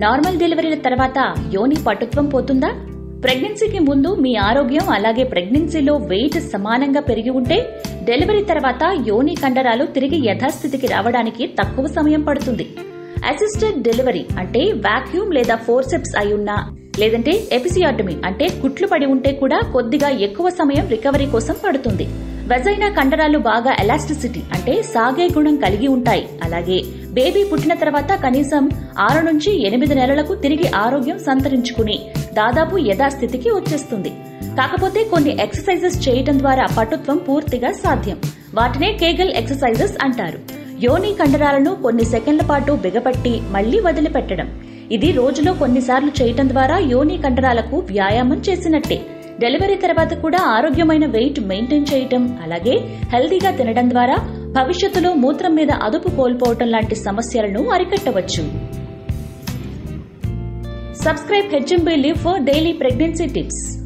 normal డెలివరీల తర్వాత యోని పటుత్వం పోతుందా ప్రెగ్నెన్సీకి ముందు మీ ఆరోగ్యం అలాగే ప్రెగ్నెన్సీలో వెయిట్ సమానంగా పెరిగి ఉంటే డెలివరీ తర్వాత యోని కండరాలు తిరిగి యథాస్థితికి రావడానికి తక్కువ సమయం పడుతుంది అసిస్టెడ్ డెలివరీ అంటే వాక్యూమ్ లేదా ఫోర్సెప్స్ అయి ఉన్నా లేదంటే ఎపిసియాటమీ అంటే కుట్లు పడి ఉంటే కూడా కొద్దిగా ఎక్కువ సమయం రికవరీ కోసం పడుతుంది వెజైనా కండరాలు బాగా ఎలాస్టిసిటీ అంటే సాగే గుణం కలిగి ఉంటాయి అలాగే బేబీ పుట్టిన తర్వాత కనీసం ఆరు నుంచి ఎనిమిది నెలలకు తిరిగి ఆరోగ్యం సంతరించుకుని దాదాపు యథాస్థితికి వచ్చేస్తుంది కాకపోతే కొన్ని ఎక్సర్సైజెస్ చేయటం ద్వారా పటుత్వం పూర్తిగా సాధ్యం వాటినే కేగల్ ఎక్సర్సైజెస్ అంటారు యోని కండరాలను కొన్ని సెకండ్ల పాటు బిగపట్టి మళ్లీ వదిలిపెట్టడం ఇది రోజులో కొన్నిసార్లు చేయటం ద్వారా యోని కండరాలకు వ్యాయామం చేసినట్టే డెలివరీ తర్వాత కూడా ఆరోగ్యమైన వెయిట్ మెయింటైన్ చేయటం అలాగే హెల్దీగా తినడం ద్వారా భవిష్యత్తులో మూత్రం మీద అదుపు కోల్పోవటం లాంటి సమస్యలను అరికట్టవచ్చు subscribe HMB live for daily pregnancy tips